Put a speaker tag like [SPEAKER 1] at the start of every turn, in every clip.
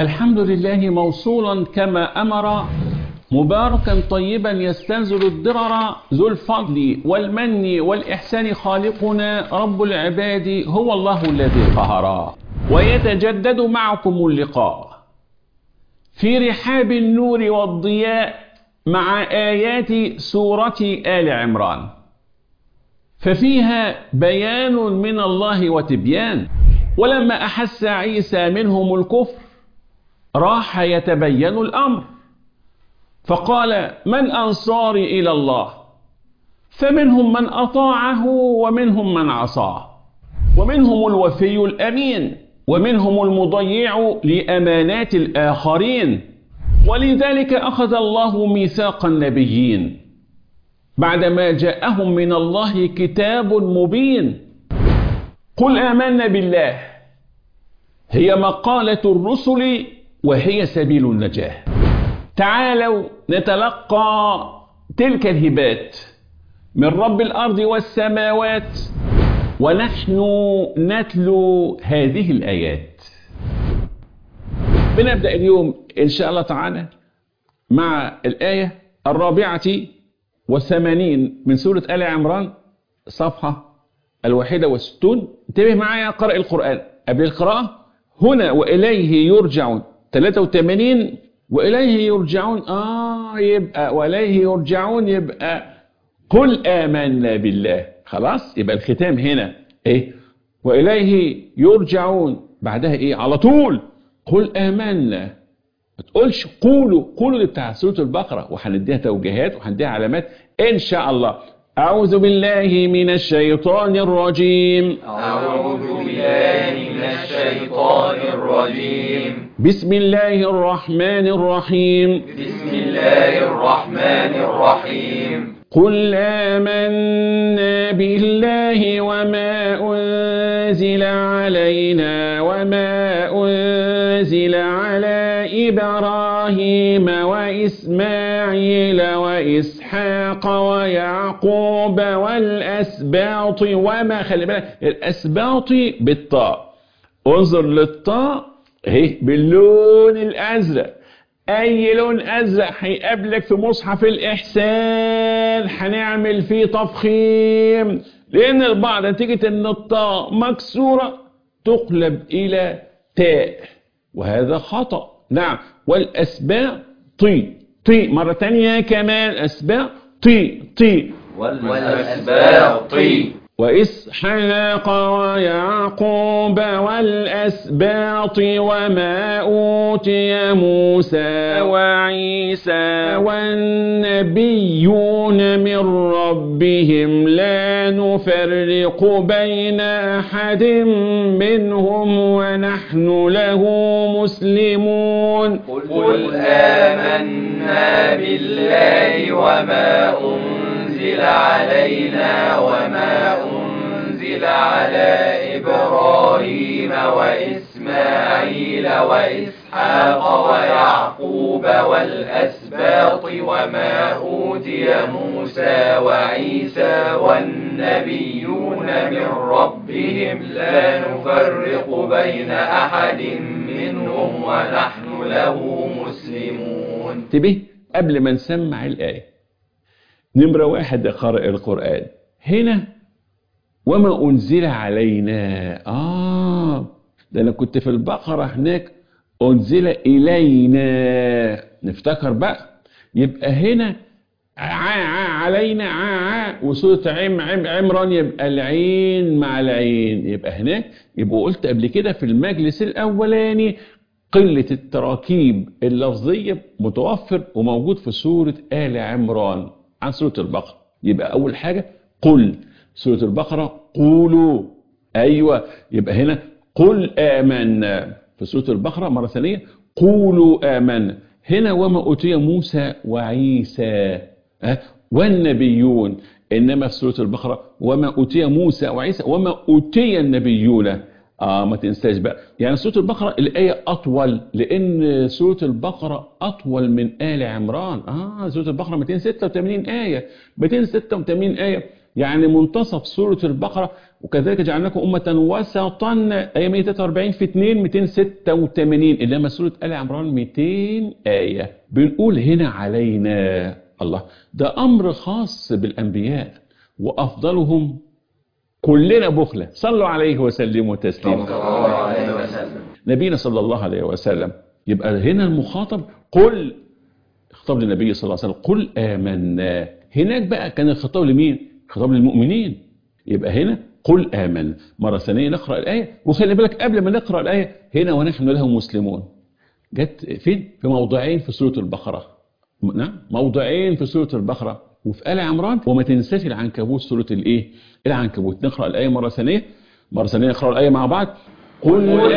[SPEAKER 1] الحمد لله موصولا كما أمر مباركا طيبا يستنزل الضرر ذو الفضل والمن والإحسان خالقنا رب العباد هو الله الذي قهر ويتجدد معكم اللقاء في رحاب النور والضياء مع آيات سورة آل عمران ففيها بيان من الله وتبيان ولما أحس عيسى منهم الكفر راح يتبين الأمر فقال من أنصاري إلى الله فمنهم من أطاعه ومنهم من عصاه ومنهم الوفي الأمين ومنهم المضيع لأمانات الآخرين ولذلك أخذ الله ميثاق النبيين بعدما جاءهم من الله كتاب مبين قل آمنا بالله هي مقالة الرسل وهي سبيل النجاة تعالوا نتلقى تلك الهبات من رب الأرض والسماوات ونحن نتلو هذه الآيات بنبدأ اليوم إن شاء الله تعالى مع الآية الرابعة والثمانين من سورة آل عمران صفحة الواحدة والستون انتبه معايا قرأ القرآن قبل القراءة هنا وإليه يرجعون 83 وإليه يرجعون آه يبقى وإليه يرجعون يبقى قل آمنا بالله خلاص يبقى الختام هنا إيه وإليه يرجعون بعدها إيه على طول قل آمنا ما تقولش قولوا قولوا اللي بتاع سورة البقرة وهنديها توجيهات وهنديها علامات إن شاء الله أعوذ بالله من الشيطان الرجيم
[SPEAKER 2] أعوذ بالله من الشيطان الرجيم
[SPEAKER 1] بسم الله الرحمن الرحيم
[SPEAKER 2] بسم الله الرحمن الرحيم
[SPEAKER 1] قل آمنا بالله وما أنزل علينا وما أنزل على إبراهيم وإسماعيل وإسحاق ويعقوب والأسباط وما خلي بالك الأسباط بالطاء انظر للطاء اهي باللون الأزرق اي لون ازرق هيقابلك في مصحف الاحسان هنعمل فيه تفخيم لان البعض نتيجة ان الطاء مكسورة تقلب الى تاء وهذا خطأ نعم والاسباء طي طي مرة تانية كمان اسباء طي طي
[SPEAKER 2] والأسباط
[SPEAKER 1] وإسحاق ويعقوب والأسباط وما أوتي موسى وعيسى والنبيون من ربهم لا نفرق بين أحد منهم ونحن له مسلمون
[SPEAKER 2] قل آمنا بالله وما أنزل علينا وما أنزل على إبراهيم وإسماعيل وإسحاق ويعقوب والأسباط وما أوتي موسى وعيسى والنبيون من ربهم لا نفرق بين أحد منهم ونحن له مسلمون
[SPEAKER 1] انتبه قبل ما نسمع الآية نمرة واحد قارئ القرآن هنا وما أنزل علينا آه ده أنا كنت في البقرة هناك أنزل إلينا نفتكر بقى يبقى هنا ع ع علينا ع ع وصورة عم عم عمران يبقى العين مع العين يبقى هناك يبقى قلت قبل كده في المجلس الأولاني قلة التراكيب اللفظية متوفر وموجود في سورة آل عمران عن سورة البقرة يبقى أول حاجة قل سورة البقرة قولوا أيوة يبقى هنا قل آمنا في سورة البقرة مرة ثانية قولوا آمنا هنا وما أوتي موسى وعيسى أه؟ والنبيون إنما في سورة البقرة وما أوتي موسى وعيسى وما أوتي النبيون آه ما تنساش بقى يعني سورة البقرة الآية أطول لأن سورة البقرة أطول من آل عمران آه سورة البقرة 286 آية 286 آية يعني منتصف سورة البقرة وكذلك جعلناكم أمة وسطا آية 143 في 2 286 إنما سورة آل عمران 200 آية بنقول هنا علينا الله ده أمر خاص بالأنبياء وأفضلهم كلنا بخلة صلوا عليه وسلموا تسليما
[SPEAKER 2] صلى الله عليه وسلم
[SPEAKER 1] نبينا صلى الله عليه وسلم يبقى هنا المخاطب قل خطاب للنبي صلى الله عليه وسلم قل آمنا هناك بقى كان الخطاب لمين خطاب للمؤمنين يبقى هنا قل آمنا مرة ثانية نقرأ الآية وخلي بالك قبل ما نقرأ الآية هنا ونحن له مسلمون جت فين في موضعين في سورة البقرة نعم موضعين في سورة البقرة وفي آل عمران وما تنساش العنكبوت سورة الايه العنكبوت نقرأ الآية مرة ثانية مرة ثانية نقرأ الآية مع بعض
[SPEAKER 2] قل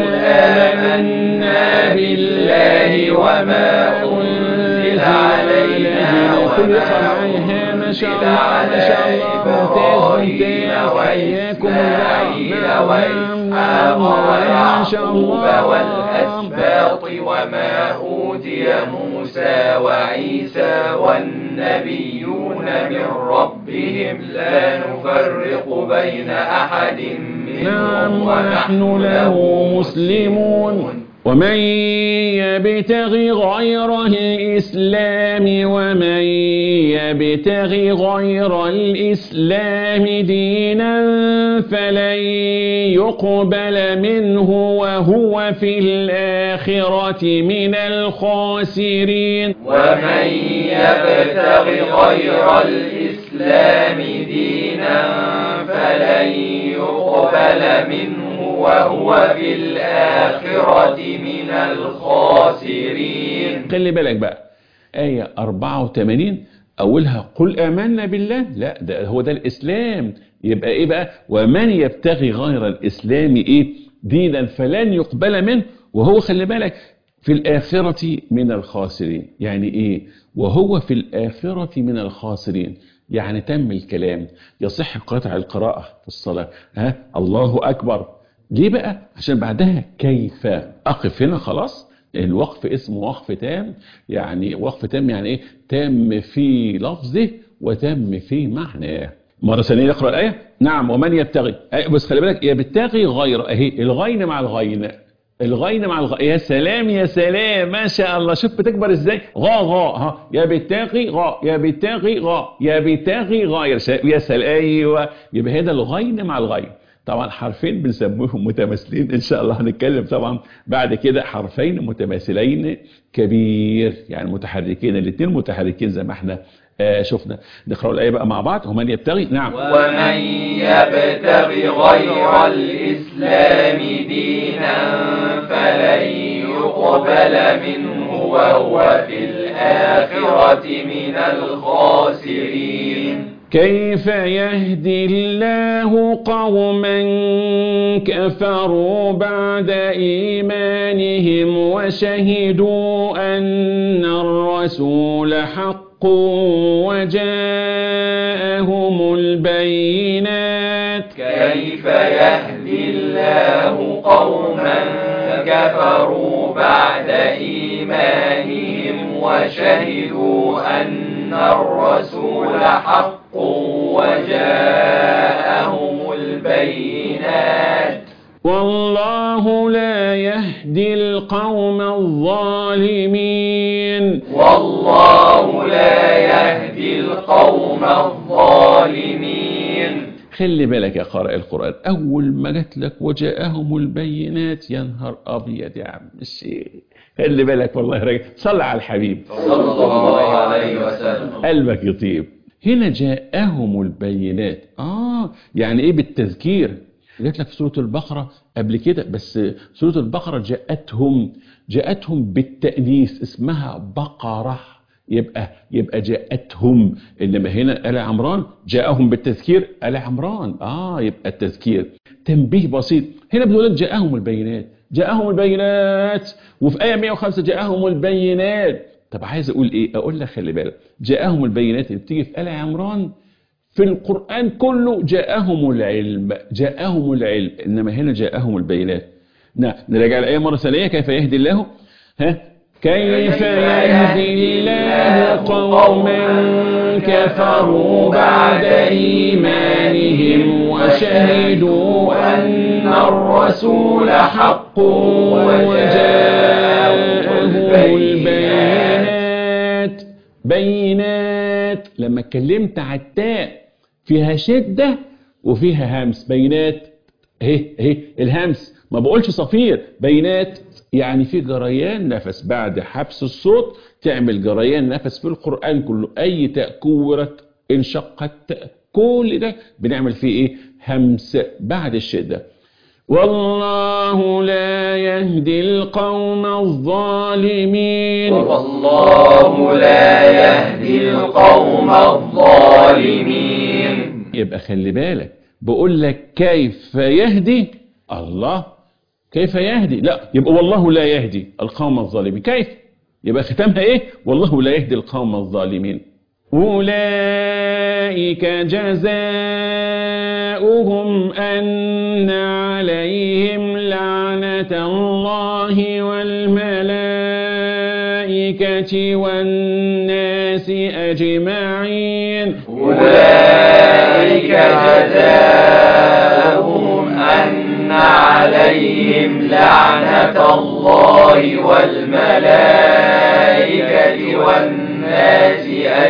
[SPEAKER 2] آمنا بالله وما أنزل علينا
[SPEAKER 1] كل
[SPEAKER 2] وما
[SPEAKER 1] يقرأ معايا ما شاء
[SPEAKER 2] أنزل
[SPEAKER 1] الله ما شاء
[SPEAKER 2] على
[SPEAKER 1] الله ممتاز
[SPEAKER 2] إبراهيم
[SPEAKER 1] ممتاز حياكم الله
[SPEAKER 2] وإسماعيل
[SPEAKER 1] نعم،
[SPEAKER 2] وإسحاق
[SPEAKER 1] نعم، ما شاء
[SPEAKER 2] ويعقوب
[SPEAKER 1] الله
[SPEAKER 2] والأسباط وما أوتي موسى وعيسى والنبيون من ربهم لا نفرق بين أحد
[SPEAKER 1] نعم
[SPEAKER 2] منهم
[SPEAKER 1] ونحن له مسلمون ومن يبتغ غير الإسلام ومن يبتغ غير الإسلام دينا فلن يقبل منه وهو في الآخرة من الخاسرين
[SPEAKER 2] ومن يبتغ غير الإسلام دينا فلن يقبل منه وهو في الآخرة من الخاسرين
[SPEAKER 1] خلي بالك بقى آية 84 أولها قل آمنا بالله لا ده هو ده الإسلام يبقى إيه بقى ومن يبتغي غير الإسلام إيه دينا فلن يقبل منه وهو خلي بالك في الآخرة من الخاسرين يعني إيه وهو في الآخرة من الخاسرين يعني تم الكلام يصح قطع القراءة في الصلاة ها الله أكبر ليه بقى عشان بعدها كيف أقف هنا خلاص الوقف اسمه وقف تام يعني وقف تام يعني ايه تام في لفظه وتم في معناه مرة ثانية نقرأ الآية نعم ومن يبتغي أي- بس خلي بالك يبتغي غير اهي الغين مع الغين الغين مع الغين يا سلام يا سلام ما شاء الله شوف بتكبر ازاي غا غا ها يا بتاغي غا يا بتاغي غا يا بتاغي غير يا سلام ايوه يبقى هذا الغين مع الغين طبعا حرفين بنسميهم متماثلين ان شاء الله هنتكلم طبعا بعد كده حرفين متماثلين كبير يعني متحركين الاثنين متحركين زي ما احنا آه شفنا نقرأ الآية بقى مع بعض ومن يبتغي نعم
[SPEAKER 2] ومن يبتغ غير الإسلام دينا فلن يقبل منه وهو في الآخرة من الخاسرين
[SPEAKER 1] كيف يهدي الله قوما كفروا بعد إيمانهم وشهدوا أن الرسول حق وجاءهم البينات
[SPEAKER 2] كيف يهدي الله قوما كفروا بعد إيمانهم وشهدوا أن الرسول حق وجاءهم البينات
[SPEAKER 1] والله لا يهدي القوم الظالمين
[SPEAKER 2] والله لا يهدي القوم الظالمين
[SPEAKER 1] خلي بالك يا قارئ القرآن أول ما جات لك وجاءهم البينات يا نهار أبيض يا عم الشيخ خلي بالك والله راجل صلى على الحبيب
[SPEAKER 2] صلى الله عليه وسلم
[SPEAKER 1] قلبك يطيب هنا جاءهم البينات آه يعني إيه بالتذكير جات لك في سورة البقرة قبل كده بس سورة البقرة جاءتهم جاءتهم بالتأنيث اسمها بقرة يبقى يبقى جاءتهم انما هنا آل عمران جاءهم بالتذكير آل عمران اه يبقى التذكير تنبيه بسيط هنا بنقول لك جاءهم البينات جاءهم البينات وفي آية 105 جاءهم البينات طب عايز اقول ايه اقول لك خلي بالك جاءهم البينات اللي بتيجي في آل عمران في القرآن كله جاءهم العلم جاءهم العلم إنما هنا جاءهم البينات نعم نراجع الآية مرة ثانية كيف يهدي الله ها كيف يهدي الله قوما كفروا بعد إيمانهم وشهدوا أن الرسول حق وجاءهم البينات بينات لما اتكلمت على التاء فيها شدة وفيها همس بينات اهي اهي الهمس ما بقولش صفير بينات يعني في جريان نفس بعد حبس الصوت تعمل جريان نفس في القرآن كله أي تاء كورت انشقت كل ده بنعمل فيه ايه همس بعد الشدة والله لا يهدي القوم الظالمين
[SPEAKER 2] والله لا يهدي القوم الظالمين
[SPEAKER 1] يبقى خلي بالك بقول لك كيف يهدي الله كيف يهدي لا يبقى والله لا يهدي القوم الظالمين كيف يبقى ختامها ايه والله لا يهدي القوم الظالمين أولئك جزاؤهم أن عليهم لعنة الله والملائكة والناس أجمعين
[SPEAKER 2] أولئك جزاؤهم أن عليهم لعنة الله والملائكة والناس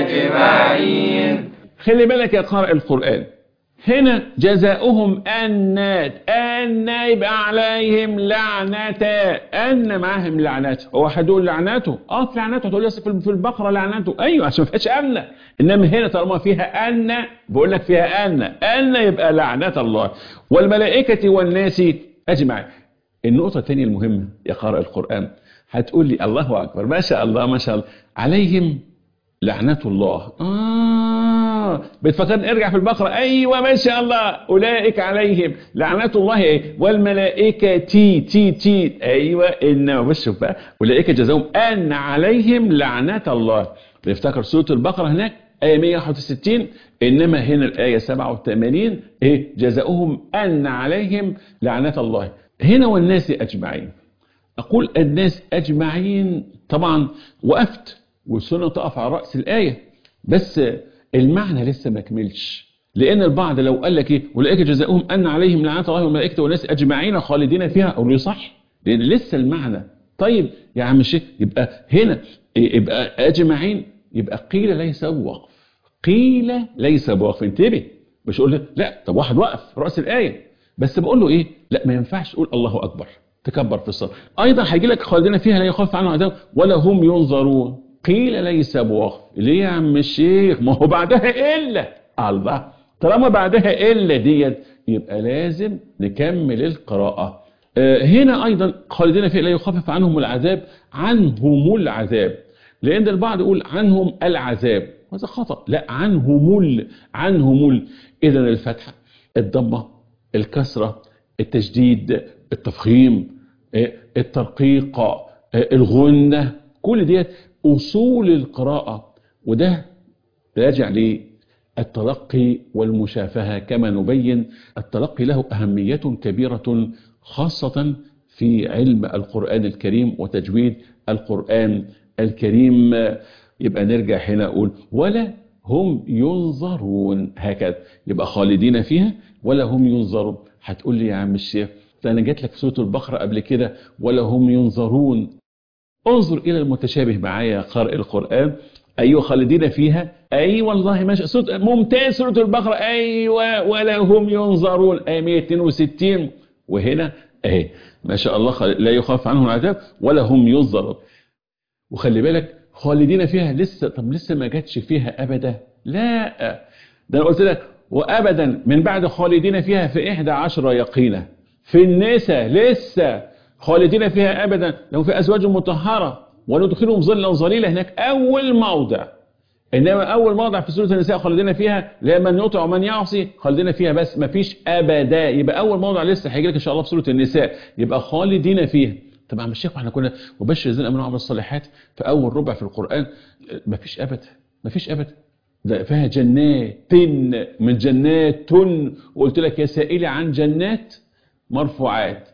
[SPEAKER 2] أجمعين
[SPEAKER 1] خلي بالك يا قارئ القرآن هنا جزاؤهم أنات أن يبقى عليهم لعنة أن معاهم لعنته هو هتقول لعنته اه في لعنته تقول لسه في البقرة لعنته أيوه عشان ما فيهاش أن إنما هنا طالما فيها أن بقول لك فيها أن أن يبقى لعنة الله والملائكة والناس أجمعين النقطة الثانية المهمة يا قارئ القرآن هتقول لي الله أكبر ما شاء الله ما شاء الله عليهم لعنة الله آه بتفكرني ارجع في البقرة أيوة ما شاء الله أولئك عليهم لعنة الله إيه والملائكة تي تي تي أيوة إنما بس شوف بقى أولئك جزاهم أن عليهم لعنة الله بنفتكر سورة البقرة هناك آية 161 إنما هنا الآية 87 إيه جزاؤهم أن عليهم لعنة الله هنا والناس أجمعين أقول الناس أجمعين طبعا وقفت والسنة تقف على رأس الآية بس المعنى لسه ما كملش لأن البعض لو قال لك إيه أولئك جزاؤهم أن عليهم لعنة الله والملائكة والناس أجمعين خالدين فيها أقول له صح لأن لسه المعنى طيب يا عم الشيخ يبقى هنا يبقى أجمعين يبقى قيل ليس بوقف قيل ليس بوقف انتبه مش أقول له لا طب واحد وقف رأس الآية بس بقول له إيه لا ما ينفعش تقول الله أكبر تكبر في الصلاة أيضا هيجي لك خالدين فيها لا يخاف عنه عذاب ولا هم ينظرون قيل ليس بوقف ليه يا عم الشيخ ما هو بعدها إلا الله طالما بعدها إلا ديت يبقى لازم نكمل القراءة آه هنا أيضا خالدين فيه لا يخفف عنهم العذاب عنهم العذاب لأن البعض يقول عنهم العذاب هذا خطأ لا عنهم ال عنهم ال إذا الفتحة الضمة الكسرة التجديد التفخيم الترقيق الغنة كل ديت أصول القراءة وده راجع للتلقي والمشافهة كما نبين التلقي له أهمية كبيرة خاصة في علم القرآن الكريم وتجويد القرآن الكريم يبقى نرجع هنا نقول ولا هم ينظرون هكذا يبقى خالدين فيها ولا هم ينظرون هتقول لي يا عم الشيخ أنا جات لك في سورة البقرة قبل كده ولا هم ينظرون انظر إلى المتشابه معايا قارئ القرآن أيوة خالدين فيها أي أيوة والله ماشي سورة ممتاز سورة البقرة أيوة ولا هم ينظرون آية 162 وهنا أهي ما شاء الله لا يخاف عنهم العذاب ولا هم ينظرون وخلي بالك خالدين فيها لسه طب لسه ما جاتش فيها أبدا لا ده أنا قلت لك وأبدا من بعد خالدين فيها في إحدى عشر يقينة في النساء لسه خالدين فيها أبدا لو في أزواج مطهرة وندخلهم ظلا ظليلا هناك أول موضع إنما أول موضع في سورة النساء خالدين فيها لا من يطع ومن يعصي خالدين فيها بس ما فيش أبدا يبقى أول موضع لسه هيجي لك إن شاء الله في سورة النساء يبقى خالدين فيها طب عم الشيخ احنا كنا وبشر الذين امنوا وعملوا الصالحات في اول ربع في القران ما فيش ابدا ما فيش ابدا ده فيها جنات من جنات وقلت لك يا سائلي عن جنات مرفوعات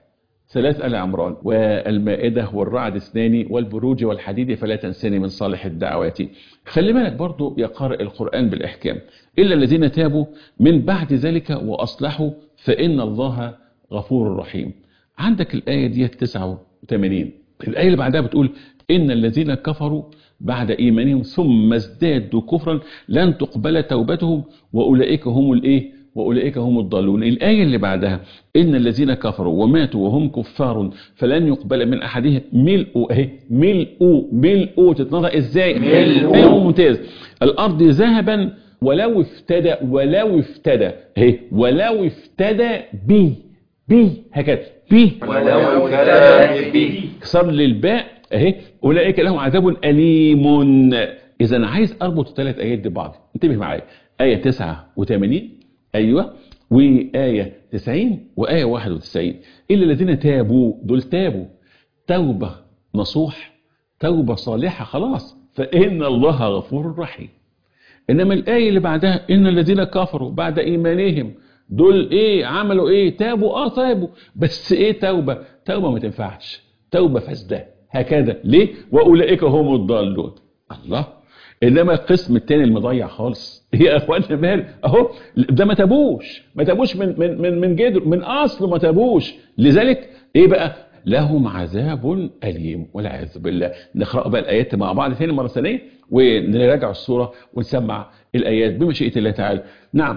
[SPEAKER 1] ثلاث آل عمران والمائدة والرعد اثنان والبروج والحديد فلا تنسني من صالح الدعوات خلي بالك برضو يا قارئ القرآن بالإحكام إلا الذين تابوا من بعد ذلك وأصلحوا فإن الله غفور رحيم عندك الآية دي 89 الآية اللي بعدها بتقول إن الذين كفروا بعد إيمانهم ثم ازدادوا كفرا لن تقبل توبتهم وأولئك هم الإيه وأولئك هم الضالون الآية اللي بعدها إن الذين كفروا وماتوا وهم كفار فلن يقبل من أحدهم ملء أهي ملء ملء تتنطق إزاي
[SPEAKER 2] ملء.
[SPEAKER 1] أيوة ممتاز الأرض ذهبا ولو افتدى ولو افتدى اهي ولو افتدى به به هكذا به
[SPEAKER 2] ولو كان به
[SPEAKER 1] كسر للباء اهي اولئك لهم عذاب اليم اذا انا عايز اربط الثلاث ايات دي ببعض انتبه معايا ايه 89 ايوه وايه 90 وايه 91 الا الذين تابوا دول تابوا توبه نصوح توبه صالحه خلاص فان الله غفور رحيم انما الايه اللي بعدها ان الذين كفروا بعد ايمانهم دول ايه عملوا ايه تابوا اه تابوا بس ايه توبه توبه ما تنفعش توبه فاسده هكذا ليه واولئك هم الضالون الله انما القسم الثاني المضيع خالص يا اخوانا مال اهو ده ما تابوش ما تابوش من من من من جدر من اصله ما تابوش لذلك ايه بقى لهم عذاب اليم والعياذ بالله نقرا بقى الايات مع بعض ثاني مره ثانيه ونراجع الصوره ونسمع الايات بمشيئه الله تعالى نعم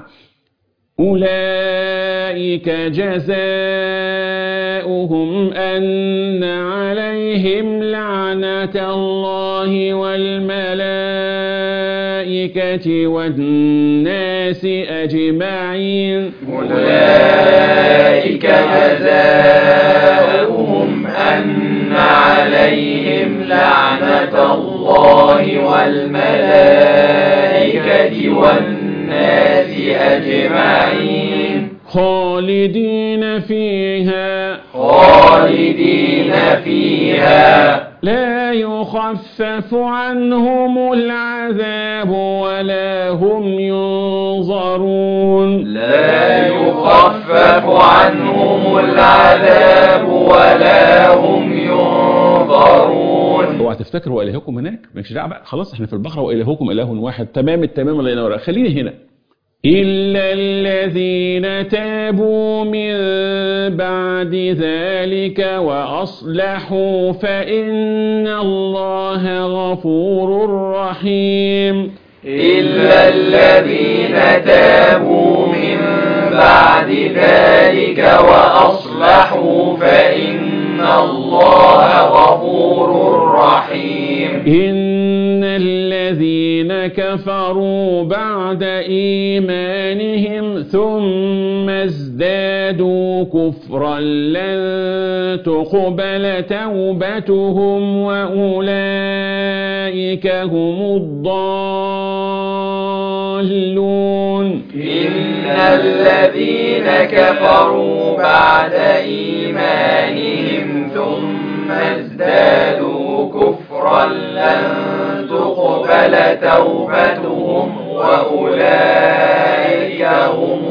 [SPEAKER 1] أولئك جزاؤهم أن عليهم لعنة الله والملائكة والناس أجمعين
[SPEAKER 2] أولئك جزاؤهم أن عليهم لعنة الله والملائكة والناس أجمعين
[SPEAKER 1] خالدين فيها
[SPEAKER 2] خالدين فيها
[SPEAKER 1] لا يخفف عنهم العذاب ولا هم ينظرون
[SPEAKER 2] لا يخفف عنهم العذاب ولا هم ينظرون
[SPEAKER 1] اوعى تفتكر والهكم هناك مالكش دعوه بقى خلاص احنا في البقره والهكم اله واحد تمام التمام الله ينور خليني هنا إلا الذين تابوا من بعد ذلك وأصلحوا فإن الله غفور رحيم
[SPEAKER 2] إلا الذين تابوا من بعد ذلك وأصلحوا فإن الله غفور رحيم
[SPEAKER 1] إن الذين كفروا بعد إيمانهم ثم ازدادوا كفرا لن تقبل توبتهم وأولئك هم الضالون
[SPEAKER 2] إن الذين كفروا بعد إيمانهم ثم ازدادوا كفرا لن تقبل توبتهم وأولئك هم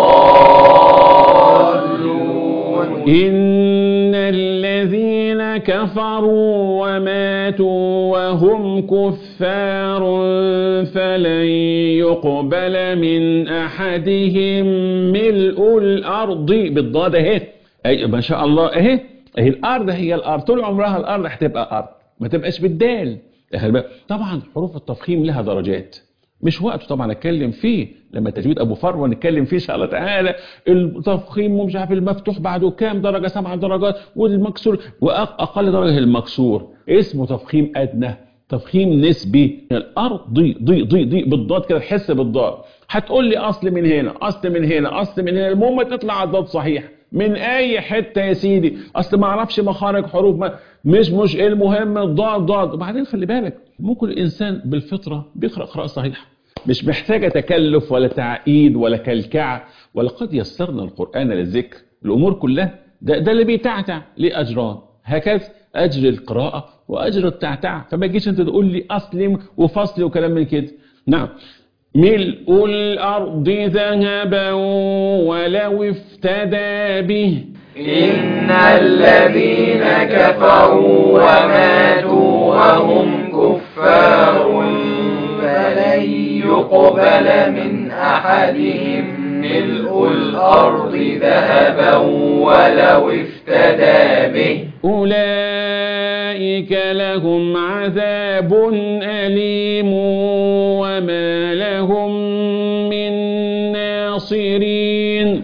[SPEAKER 2] الضالون
[SPEAKER 1] إن الذين كفروا وماتوا وهم كفار فلن يقبل من أحدهم ملء الأرض بالضاد اهي أي ما شاء الله اهي اهي الأرض هي الأرض طول عمرها الأرض هتبقى أرض ما تبقاش بالدال خلي بالك. طبعا حروف التفخيم لها درجات مش وقته طبعا اتكلم فيه لما تجويد ابو فروه نتكلم فيه ان شاء الله تعالى التفخيم ومش عارف المفتوح بعده كام درجه سبع درجات والمكسور واقل درجه المكسور اسمه تفخيم ادنى تفخيم نسبي الارض ضي ضي ضي ضي بالضاد كده تحس بالضاد هتقول لي اصل من هنا اصل من هنا اصل من هنا المهم تطلع على الضاد صحيح من اي حته يا سيدي اصل ما اعرفش مخارج حروف ما مش مش إيه المهم الضاد ضاد وبعدين خلي بالك ممكن الانسان بالفطره بيقرا قراءه صحيحه مش محتاجه تكلف ولا تعقيد ولا كلكعه ولقد يسرنا القران للذكر الامور كلها ده, ده اللي بيتعتع ليه اجران هكذا اجر القراءه واجر التعتع فما تجيش انت تقول لي اصلي وفصلي وكلام من كده نعم ملء الأرض ذهبا ولو افتدى به
[SPEAKER 2] إن الذين كفروا وماتوا وهم كفار فلن يقبل من أحدهم ملء الأرض ذهبا ولو افتدى به
[SPEAKER 1] أولئك لهم عذاب أليم وما لهم من ناصرين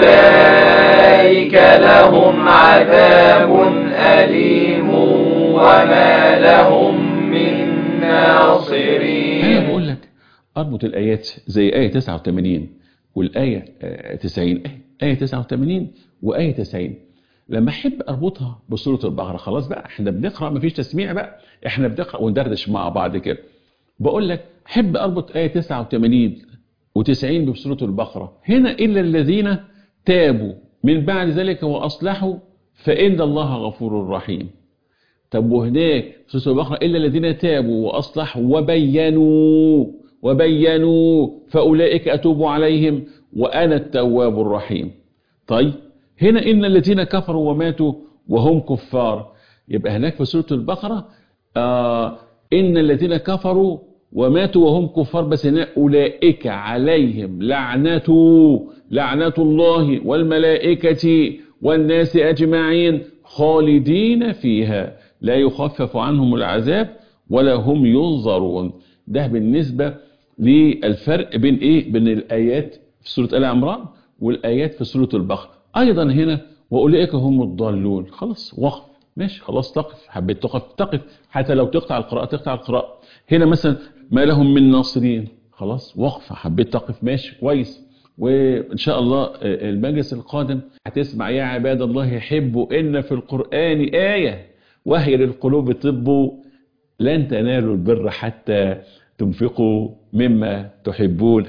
[SPEAKER 2] أولئك لهم عذاب أليم وما لهم من
[SPEAKER 1] أنا
[SPEAKER 2] ناصرين
[SPEAKER 1] بقول لك أربط الآيات زي آية 89 والآية آه، 90 آية 89 وآية 90 لما أحب أربطها بسورة البقرة خلاص بقى إحنا بنقرأ مفيش تسميع بقى إحنا بنقرأ وندردش مع بعض كده بقول لك أحب أربط آية 89 و90 بسورة البقرة هنا إلا الذين تابوا من بعد ذلك وأصلحوا فإن الله غفور رحيم طب وهناك في سورة البقرة إلا الذين تابوا وأصلحوا وبينوا وبينوا فأولئك أتوب عليهم وأنا التواب الرحيم طيب هنا إن الذين كفروا وماتوا وهم كفار يبقى هناك في سورة البقرة آه إن الذين كفروا وماتوا وهم كفار بس هنا أولئك عليهم لعنة لعنة الله والملائكة والناس أجمعين خالدين فيها لا يخفف عنهم العذاب ولا هم ينظرون ده بالنسبة للفرق بين إيه بين الآيات في سورة آل عمران والآيات في سورة البقرة أيضا هنا وأولئك هم الضالون خلاص وقف ماشي خلاص تقف حبيت تقف تقف حتى لو تقطع القراءة تقطع القراءة هنا مثلا ما لهم من ناصرين خلاص وقف حبيت تقف ماشي كويس وإن شاء الله المجلس القادم هتسمع يا عباد الله يحبوا إن في القرآن آية وهي للقلوب طب لن تنالوا البر حتى تنفقوا مما تحبون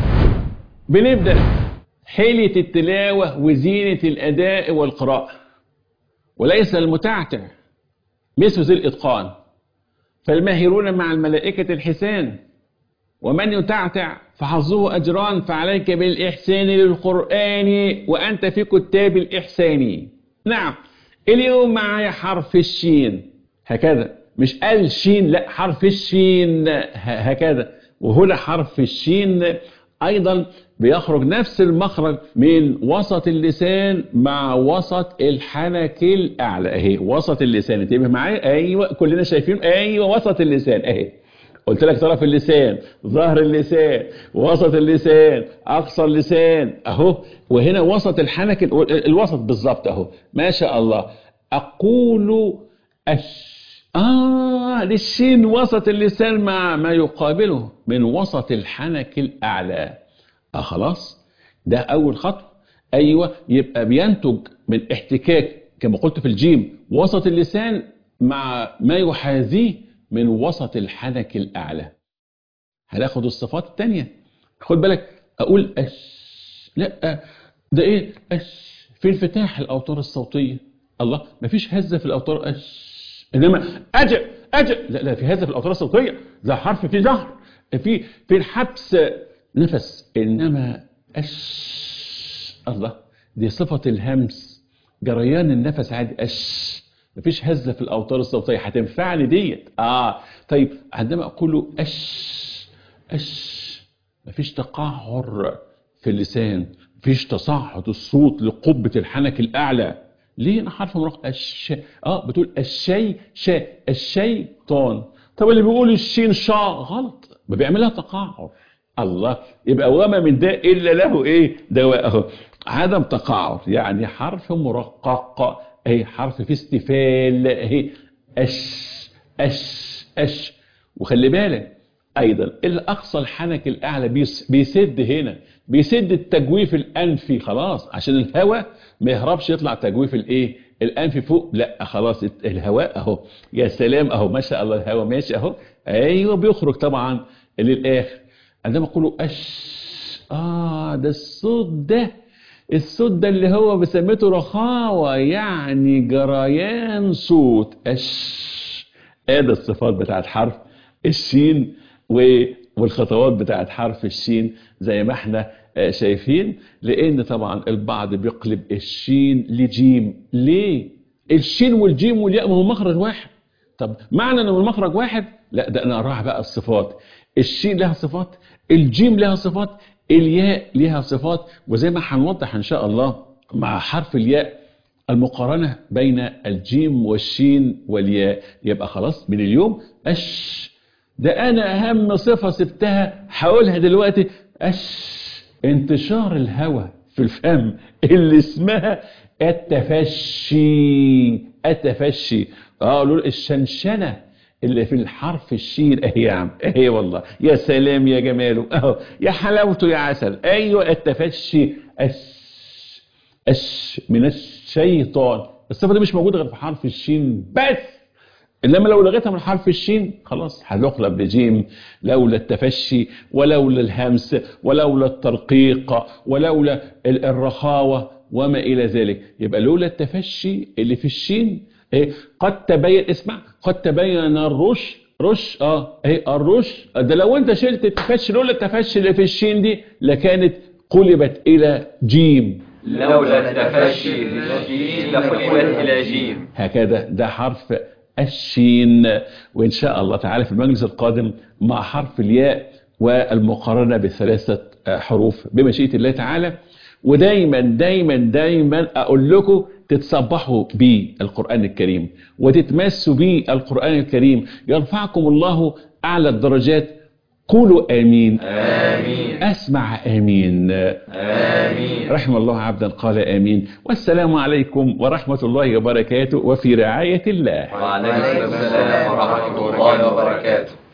[SPEAKER 1] بنبدأ حيلة التلاوة وزينة الأداء والقراءة وليس المتعتع مثل ذي الإتقان فالماهرون مع الملائكة الحسان ومن يتعتع فحظه أجران فعليك بالإحسان للقرآن وأنت في كتاب الإحسان نعم اليوم معايا حرف الشين هكذا مش قال شين لا حرف الشين هكذا وهنا حرف الشين أيضا بيخرج نفس المخرج من وسط اللسان مع وسط الحنك الأعلى أهي وسط اللسان انتبه معايا أيوة كلنا شايفين أيوة وسط اللسان أهي قلت لك طرف اللسان ظهر اللسان وسط اللسان أقصى اللسان أهو وهنا وسط الحنك الوسط بالظبط أهو ما شاء الله أقول أش آه للشين وسط اللسان مع ما يقابله من وسط الحنك الأعلى آه خلاص ده أول خطوة أيوة يبقى بينتج من احتكاك كما قلت في الجيم وسط اللسان مع ما يحاذيه من وسط الحنك الأعلى هناخد الصفات التانية خد بالك أقول أش لا ده إيه أش في انفتاح الأوتار الصوتية الله مفيش هزة في الأوتار أش إنما أجل أجل لا لا في هزة في الأوتار الصوتية ده حرف في ظهر في في الحبس نفس إنما أش الله دي صفة الهمس جريان النفس عادي أش مفيش هزة في الأوتار الصوتية هتنفعني ديت آه طيب عندما أقول أش أش مفيش تقعر في اللسان مفيش تصاعد الصوت لقبة الحنك الأعلى ليه أنا حرف مرق الش آه بتقول الشي شا الشيطان طب اللي بيقول الشين شا غلط ما بيعملها تقعر الله يبقى وما من داء إلا له إيه دواءه عدم تقعر يعني حرف مرقق اهي حرف في استفال اهي اش اش اش وخلي بالك ايضا الاقصى الحنك الاعلى بيس بيسد هنا بيسد التجويف الانفي خلاص عشان الهواء ما يهربش يطلع تجويف الايه الانفي فوق لا خلاص الهواء اهو يا سلام اهو ما شاء الله الهواء ماشي اهو ايوه بيخرج طبعا للاخر عندما اقولوا اش اه ده الصوت ده الصوت ده اللي هو بسميته رخاوة يعني جريان صوت اش ادي الصفات بتاعت حرف الشين والخطوات بتاعت حرف الشين زي ما احنا آه، شايفين لان طبعا البعض بيقلب الشين لجيم ليه الشين والجيم والياء ما هو مخرج واحد طب معنى انه المخرج واحد لا ده انا اراعي بقى الصفات الشين لها صفات الجيم لها صفات الياء لها صفات وزي ما هنوضح ان شاء الله مع حرف الياء المقارنة بين الجيم والشين والياء يبقى خلاص من اليوم أش ده أنا أهم صفة سبتها هقولها دلوقتي أش انتشار الهواء في الفم اللي اسمها التفشي التفشي اه قالوا الشنشنة اللي في الحرف الشين اهي يا عم اهي والله يا سلام يا جماله اهو يا حلاوته يا عسل ايوه التفشي أش أش من الشيطان الصفة دي مش موجودة غير في حرف الشين بس انما لو لغيتها من حرف الشين خلاص هتقلب بجيم لولا التفشي ولولا الهمس ولولا الترقيق ولولا ال- الرخاوة وما إلى ذلك يبقى لولا التفشي اللي في الشين إيه قد تبين اسمع قد تبين الرشد رش اه ايه الرش ده لو انت شلت التفشي لولا التفشي اللي في الشين دي لكانت قلبت الى جيم
[SPEAKER 2] لولا التفشي للشين لقلبت إلى جيم
[SPEAKER 1] هكذا ده حرف الشين وإن شاء الله تعالى في المجلس القادم مع حرف الياء والمقارنة بثلاثة حروف بمشيئة الله تعالى ودايما دايما دايما أقول لكم تتصبحوا بالقرآن الكريم وتتمسوا بالقرآن الكريم يرفعكم الله أعلى الدرجات قولوا آمين
[SPEAKER 2] آمين
[SPEAKER 1] أسمع آمين
[SPEAKER 2] آمين
[SPEAKER 1] رحم الله عبدا قال آمين والسلام عليكم ورحمة الله وبركاته وفي رعاية الله
[SPEAKER 2] وعليكم السلام ورحمة الله وبركاته